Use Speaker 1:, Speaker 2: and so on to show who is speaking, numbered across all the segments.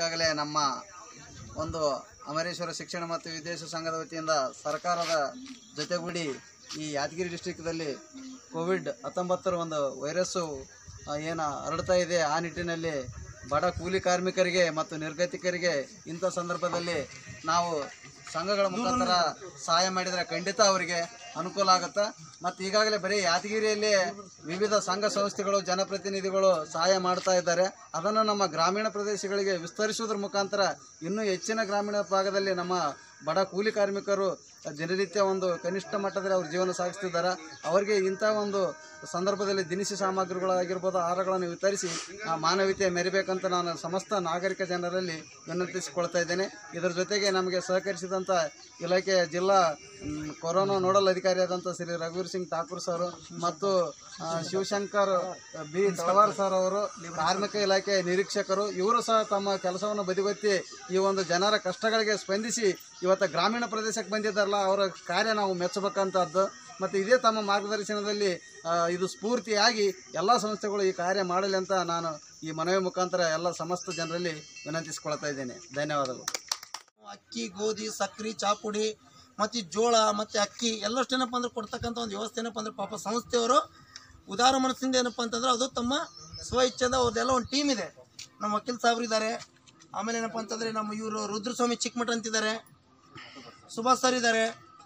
Speaker 1: ಈಗಾಗಲೇ ನಮ್ಮ ಒಂದು ಅಮರೇಶ್ವರ ಶಿಕ್ಷಣ ಮತ್ತು ವಿದೇಶ ಸಂಘದ ವತಿಯಿಂದ ಸರ್ಕಾರದ ಜೊತೆಗೂಡಿ ಈ ಯಾದಗಿರಿ ಡಿಸ್ಟಿಕ್ದಲ್ಲಿ ಕೋವಿಡ್ ಹತ್ತೊಂಬತ್ತರ ಒಂದು ವೈರಸ್ಸು ಆ, ಏನು ಹರಡ್ತಾ ಇದೆ ಆ ನಿಟ್ಟಿನಲ್ಲಿ ಬಡ ಕೂಲಿ ಕಾರ್ಮಿಕರಿಗೆ ಮತ್ತು ನಿರ್ಗತಿಕರಿಗೆ ಇಂಥ ಸಂದರ್ಭದಲ್ಲಿ ನಾವು ಸಂಘಗಳ ಮುಖಾಂತರ ಸಹಾಯ ಮಾಡಿದರೆ ಖಂಡಿತ ಅವರಿಗೆ ಅನುಕೂಲ ಆಗುತ್ತೆ ಮತ್ತು ಈಗಾಗಲೇ ಬರೀ ಯಾದಗಿರಿಯಲ್ಲಿ ವಿವಿಧ ಸಂಘ ಸಂಸ್ಥೆಗಳು ಜನಪ್ರತಿನಿಧಿಗಳು ಸಹಾಯ ಮಾಡ್ತಾ ಇದ್ದಾರೆ ಅದನ್ನು ನಮ್ಮ ಗ್ರಾಮೀಣ ಪ್ರದೇಶಗಳಿಗೆ ವಿಸ್ತರಿಸುವುದರ ಮುಖಾಂತರ ಇನ್ನೂ ಹೆಚ್ಚಿನ ಗ್ರಾಮೀಣ ಭಾಗದಲ್ಲಿ ನಮ್ಮ ಬಡ ಕೂಲಿ ಕಾರ್ಮಿಕರು ದಿನನಿತ್ಯ ಒಂದು ಕನಿಷ್ಠ ಮಟ್ಟದಲ್ಲಿ ಅವ್ರ ಜೀವನ ಸಾಗಿಸ್ತಿದ್ದಾರೆ ಅವರಿಗೆ ಇಂಥ ಒಂದು ಸಂದರ್ಭದಲ್ಲಿ ದಿನಸಿ ಸಾಮಗ್ರಿಗಳಾಗಿರ್ಬೋದು ಆಹಾರಗಳನ್ನು ವಿತರಿಸಿ ಆ ಮಾನವೀಯತೆ ಮೆರಿಬೇಕಂತ ನಾನು ಸಮಸ್ತ ನಾಗರಿಕ ಜನರಲ್ಲಿ ವಿನಂತಿಸಿಕೊಳ್ತಾ ಇದ್ದೇನೆ ಇದರ ಜೊತೆಗೆ ನಮಗೆ ಸಹಕರಿಸಿದಂಥ ಇಲಾಖೆಯ ಜಿಲ್ಲಾ ಮ್, ಕೊರೋನಾ ನೋಡಲ್ ಅಧಿಕಾರಿಯಾದಂಥ ಶ್ರೀ ರಘುವೀರ್ ಸಿಂಗ್ ಠಾಕೂರ್ ಸರ್ ಮತ್ತು ಆ, ಶಿವಶಂಕರ್ ಬಿ ತಳವಾರ್ ಸರ್ ಅವರು ಕಾರ್ಮಿಕ ಇಲಾಖೆ ನಿರೀಕ್ಷಕರು ಇವರು ಸಹ ತಮ್ಮ ಕೆಲಸವನ್ನು ಬದಿಗೊತ್ತಿ ಈ ಒಂದು ಜನರ ಕಷ್ಟಗಳಿಗೆ ಸ್ಪಂದಿಸಿ ಇವತ್ತು ಗ್ರಾಮೀಣ ಪ್ರದೇಶಕ್ಕೆ ಬಂದಿದ್ದಾರಲ್ಲ ಅವರ ಕಾರ್ಯ ನಾವು ಮೆಚ್ಚಬೇಕಂತದ್ದು ಮತ್ತು ಇದೇ ತಮ್ಮ ಮಾರ್ಗದರ್ಶನದಲ್ಲಿ ಆ, ಇದು ಸ್ಫೂರ್ತಿಯಾಗಿ ಎಲ್ಲ ಸಂಸ್ಥೆಗಳು ಈ ಕಾರ್ಯ ಮಾಡಲಿ ಅಂತ ನಾನು ಈ ಮನವಿ ಮುಖಾಂತರ ಎಲ್ಲ ಸಮಸ್ತ ಜನರಲ್ಲಿ ವಿನಂತಿಸಿಕೊಳ್ತಾ ಇದ್ದೇನೆ ಧನ್ಯವಾದಗಳು
Speaker 2: ಅಕ್ಕಿ ಗೋಧಿ ಸಕ್ರೆ ಚಾಪುಡಿ ಮತ್ತು ಜೋಳ ಮತ್ತು ಅಕ್ಕಿ ಎಲ್ಲಷ್ಟು ಏನಪ್ಪ ಅಂದ್ರೆ ಕೊಡ್ತಕ್ಕಂಥ ಒಂದು ವ್ಯವಸ್ಥೆ ಏನಪ್ಪ ಅಂದ್ರೆ ಪಾಪ ಸಂಸ್ಥೆಯವರು ಉದಾರ ಮನಸ್ಸಿಂದ ಏನಪ್ಪ ಅಂತಂದ್ರೆ ಅದು ತಮ್ಮ ಸ್ವ ಇಚ್ಛೆದ ಅವ್ರದ್ದೆಲ್ಲ ಒಂದು ಟೀಮ್ ಇದೆ ನಮ್ಮ ವಕೀಲ್ ಸಾಹೇಬ್ರು ಇದ್ದಾರೆ ಆಮೇಲೆ ಏನಪ್ಪ ಅಂತಂದರೆ ನಮ್ಮ ಇವರು ರುದ್ರಸ್ವಾಮಿ ಚಿಕ್ಕಮಠ ಅಂತಿದ್ದಾರೆ ಸುಭಾಷ್ ಸರ್ ಇದ್ದಾರೆ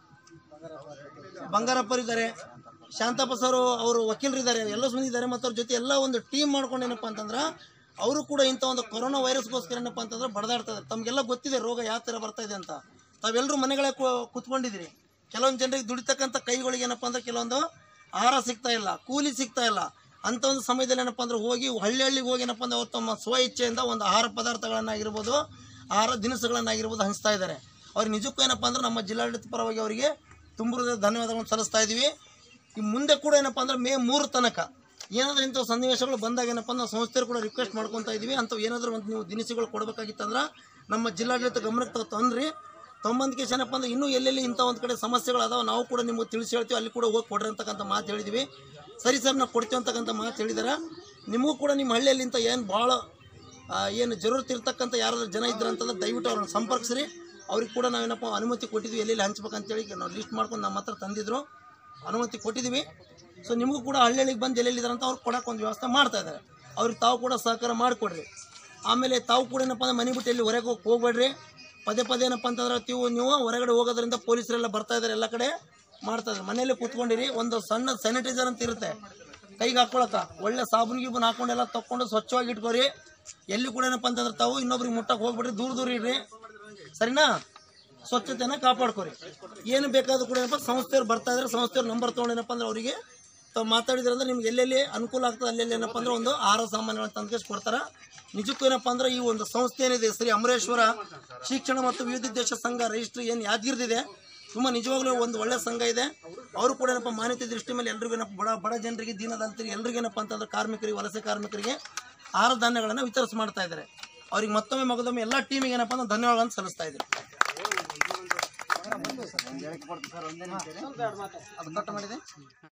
Speaker 2: ಬಂಗಾರಪ್ಪರ್ ಇದ್ದಾರೆ ಶಾಂತಪ್ಪ ಸರ್ ಅವರು ವಕೀಲರು ಇದ್ದಾರೆ ಎಲ್ಲ ಮಂದಿ ಇದ್ದಾರೆ ಮತ್ತು ಅವ್ರ ಜೊತೆ ಎಲ್ಲ ಒಂದು ಟೀಮ್ ಮಾಡ್ಕೊಂಡು ಏನಪ್ಪ ಅಂತಂದ್ರೆ ಅವರು ಕೂಡ ಇಂಥ ಒಂದು ಕೊರೋನಾ ವೈರಸ್ಗೋಸ್ಕರ ಏನಪ್ಪ ಅಂತಂದ್ರೆ ಬಡದಾಡ್ತಾ ಇದ್ದಾರೆ ತಮಗೆಲ್ಲ ಗೊತ್ತಿದೆ ರೋಗ ಯಾವ ಥರ ಬರ್ತಾ ಇದೆ ಅಂತ ತಾವೆಲ್ಲರೂ ಮನೆಗಳೇ ಕೂತ್ಕೊಂಡಿದ್ದೀರಿ ಕೆಲವೊಂದು ಜನರಿಗೆ ದುಡಿತಕ್ಕಂಥ ಕೈಗಳಿಗೆ ಏನಪ್ಪ ಅಂದ್ರೆ ಕೆಲವೊಂದು ಆಹಾರ ಸಿಗ್ತಾ ಇಲ್ಲ ಕೂಲಿ ಸಿಗ್ತಾ ಇಲ್ಲ ಅಂಥ ಒಂದು ಸಮಯದಲ್ಲಿ ಏನಪ್ಪ ಅಂದ್ರೆ ಹೋಗಿ ಹಳ್ಳಿ ಹಳ್ಳಿಗೆ ಹೋಗಿ ಏನಪ್ಪ ಅಂದ್ರೆ ಅವ್ರು ತಮ್ಮ ಸ್ವ ಇಚ್ಛೆಯಿಂದ ಒಂದು ಆಹಾರ ಪದಾರ್ಥಗಳನ್ನಾಗಿರ್ಬೋದು ಆಹಾರ ದಿನಸುಗಳನ್ನಾಗಿರ್ಬೋದು ಹಂಚ್ತಾ ಇದ್ದಾರೆ ಅವ್ರಿಗೆ ನಿಜಕ್ಕೂ ಏನಪ್ಪ ಅಂದ್ರೆ ನಮ್ಮ ಜಿಲ್ಲಾಡಳಿತ ಪರವಾಗಿ ಅವರಿಗೆ ತುಂಬ ಹೃದಯದ ಧನ್ಯವಾದಗಳನ್ನು ಸಲ್ಲಿಸ್ತಾ ಇದ್ದೀವಿ ಈ ಮುಂದೆ ಕೂಡ ಏನಪ್ಪ ಅಂದ್ರೆ ಮೇ ಮೂರು ತನಕ ಏನಾದರೂ ಇಂಥ ಸನ್ನಿವೇಶಗಳು ಬಂದಾಗ ಏನಪ್ಪ ಅಂದ್ರೆ ನಾವು ಸಂಸ್ಥೆಯವರು ಕೂಡ ರಿಕ್ವೆಸ್ಟ್ ಮಾಡ್ಕೊತಾ ಇದ್ದೀವಿ ಅಂಥವು ಏನಾದರೂ ಒಂದು ನೀವು ದಿನಸಿಗಳು ಕೊಡಬೇಕಾಗಿತ್ತಂದ್ರೆ ನಮ್ಮ ಜಿಲ್ಲಾಡಳಿತ ಗಮನಕ್ಕೆ ತಾವು ತಂದ್ರಿ ತೊಂಬಂದಿಕೆ ಏನಪ್ಪ ಅಂದ್ರೆ ಇನ್ನೂ ಎಲ್ಲೆಲ್ಲಿ ಇಂಥ ಒಂದು ಕಡೆ ಸಮಸ್ಯೆಗಳು ಅದಾವ ನಾವು ಕೂಡ ನಿಮಗೆ ತಿಳಿಸಿ ಹೇಳ್ತೀವಿ ಅಲ್ಲಿ ಕೂಡ ಹೋಗಿ ಕೊಡ್ರಿ ಅಂತಕ್ಕಂಥ ಮಾತು ಹೇಳಿದ್ವಿ ಸರಿ ಸರ್ ನಾವು ಕೊಡ್ತೀವಿ ಅಂತಕ್ಕಂಥ ಮಾತು ಹೇಳಿದಾರೆ ನಿಮಗೂ ಕೂಡ ನಿಮ್ಮ ಹಳ್ಳಿಯಲ್ಲಿ ಇಂಥ ಏನು ಭಾಳ ಆ, ಏನು ಜರೂರತ್ ಇರ್ತಕ್ಕಂಥ ಯಾರಾದ್ರೂ ಜನ ಇದ್ರು ಅಂತಂದ್ರೆ ದಯವಿಟ್ಟು ಅವ್ರನ್ನ ಸಂಪರ್ಕಿಸ್ರಿ ಅವ್ರಿಗೆ ಕೂಡ ನಾವೇನಪ್ಪ ಅನುಮತಿ ಕೊಟ್ಟಿದ್ವಿ ಎಲ್ಲೆಲ್ಲಿ ಹಂಚ್ಬೇಕಂತೇಳಿ ನಾವು ಲಿಸ್ಟ್ ಮಾಡ್ಕೊಂಡು ನಮ್ಮ ಹತ್ರ ತಂದಿದ್ರು ಅನುಮತಿ ಕೊಟ್ಟಿದ್ದೀವಿ ಸೊ ನಿಮಗೂ ಕೂಡ ಹಳ್ಳಿಗೆ ಬಂದು ಎಲ್ಲೆಲ್ಲಿ ಇದಾರೆ ಅಂತ ಅವ್ರು ಕೊಡೋಕೆ ಒಂದು ವ್ಯವಸ್ಥೆ ಮಾಡ್ತಾ ಇದ್ದಾರೆ ಅವ್ರಿಗೆ ತಾವು ಕೂಡ ಸಹಕಾರ ಮಾಡಿಕೊಡ್ರಿ ಆಮೇಲೆ ತಾವು ಕೂಡ ಏನಪ್ಪ ಅಂದ್ರೆ ಮನೆ ಬಿಟ್ಟು ಎಲ್ಲಿ ಹೊರಗೆ ಹೋಗಿ ಹೋಗ್ಬೇಡ್ರಿ ಪದೇ ಪದೇ ಏನಪ್ಪ ಅಂತಂದ್ರೆ ನೀವು ನೀವು ಹೊರಗಡೆ ಹೋಗೋದ್ರಿಂದ ಪೊಲೀಸರೆಲ್ಲ ಬರ್ತಾ ಇದ್ದಾರೆ ಎಲ್ಲ ಕಡೆ ಮಾಡ್ತಾ ಇದ್ದಾರೆ ಮನೆಯಲ್ಲೇ ಕೂತ್ಕೊಂಡಿರಿ ಒಂದು ಸಣ್ಣ ಸ್ಯಾನಿಟೈಸರ್ ಅಂತ ಇರುತ್ತೆ ಕೈಗೆ ಹಾಕೊಳಕ ಒಳ್ಳೆ ಸಾಬೂನ್ ಗೀಬೂನ್ ಹಾಕೊಂಡೆಲ್ಲ ತಕೊಂಡು ಸ್ವಚ್ಛವಾಗಿ ಇಟ್ಕೋರಿ ಎಲ್ಲಿ ಕೂಡ ಏನಪ್ಪ ಅಂತಂದ್ರೆ ತಾವು ಇನ್ನೊಬ್ರಿಗೆ ಮುಟ್ಟಕ್ಕೆ ಹೋಗ್ಬಿಡ್ರಿ ದೂರ ದೂರ ಇಡ್ರಿ ಸರಿನಾ ಸ್ವಚ್ಛತೆನ ಕಾಪಾಡ್ಕೊರಿ ಏನು ಬೇಕಾದ್ರೂ ಕೂಡ ಏನಪ್ಪ ಸಂಸ್ಥೆಯವ್ರು ಬರ್ತಾ ಇದ್ರೆ ಸಂಸ್ಥೆಯವ್ರ ನಂಬರ್ ತೊಗೊಂಡು ಏನಪ್ಪ ಅಂದ್ರೆ ಅವರಿಗೆ ತಾವು ಮಾತಾಡಿದ್ರೆ ಅಂದ್ರೆ ನಿಮ್ಗೆ ಎಲ್ಲೆಲ್ಲಿ ಅನುಕೂಲ ಆಗ್ತದೆ ಅಲ್ಲೆಲ್ಲಿ ಏನಪ್ಪ ಅಂದ್ರೆ ಒಂದು ಆಹಾರ ಸಾಮಾನುಗಳನ್ನ ತಂದ್ಕೇಸಿ ಕೊಡ್ತಾರೆ ನಿಜಕ್ಕೂ ಏನಪ್ಪ ಅಂದ್ರೆ ಈ ಒಂದು ಸಂಸ್ಥೆ ಏನಿದೆ ಶ್ರೀ ಅಮರೇಶ್ವರ ಶಿಕ್ಷಣ ಮತ್ತು ವಿವಿಧ ದೇಶ ಸಂಘ ರಿಜಿಸ್ಟ್ರಿ ಏನು ಯಾದಗಿರ್ದಿದೆ ತುಂಬ ನಿಜವಾಗ್ಲೂ ಒಂದು ಒಳ್ಳೆ ಸಂಘ ಇದೆ ಅವರು ಕೂಡ ಏನಪ್ಪ ಮಾನ್ಯತೆ ದೃಷ್ಟಿ ಮೇಲೆ ಎಲ್ರಿಗೂ ಏನಪ್ಪ ಬಡ ಬಡ ಜನರಿಗೆ ದೀನದಂತರಿಗೆ ಎಲ್ರಿಗೂ ಏನಪ್ಪ ಅಂತಂದ್ರೆ ಕಾರ್ಮಿಕರಿಗೆ ವಲಸೆ ಕಾರ್ಮಿಕರಿಗೆ ಆಹಾರ ಧಾನ್ಯಗಳನ್ನು ವಿತರಿಸ ಮಾಡ್ತಾ ಇದ್ದಾರೆ ಅವ್ರಿಗೆ ಮತ್ತೊಮ್ಮೆ ಮಗದೊಮ್ಮೆ ಎಲ್ಲ ಟೀಮಿಗೆ ಏನಪ್ಪ ಅಂದ್ರೆ ಧನ್ಯವಾದಗಳನ್ನು ಸಲ್ಲಿಸ್ತಾ ಇದ್ದಾರೆ
Speaker 1: ಅದು ಕಟ್ ಮಾಡಿದೆ